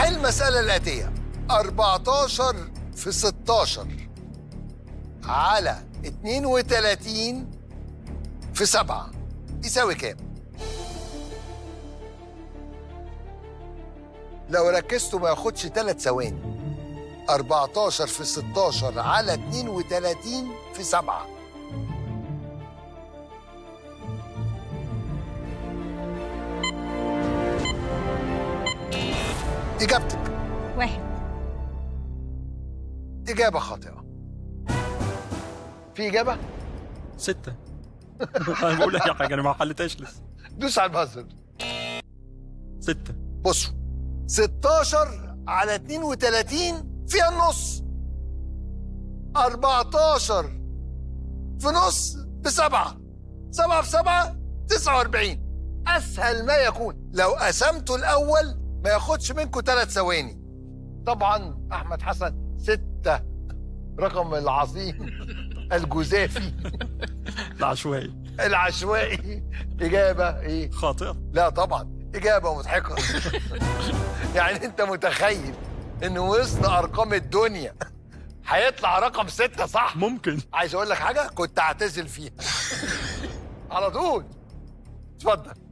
حل المسألة الآتية 14 في 16 على 32 في 7 يساوي كام؟ لو ركزتوا ما ياخدش 3 ثواني 14 في 16 على 32 في 7 إجابتك واحد إجابة خاطئة في إجابة؟ ستة انا بقول اي حاجه انا ما حلتهاش لسه دوس على البازر ستة بصوا 16 على 32 فيها النص 14 في نص بسبعة سبعة في سبعة 49 أسهل ما يكون لو قسمته الأول ما ياخدش منكم ثلاث ثواني طبعا أحمد حسن ستة رقم العظيم الجزافي العشوائي العشوائي إجابة إيه؟ خاطئة لا طبعا إجابة مضحكة يعني أنت متخيل إن وسط أرقام الدنيا هيطلع رقم ستة صح؟ ممكن عايز أقول لك حاجة كنت هعتزل فيها على طول اتفضل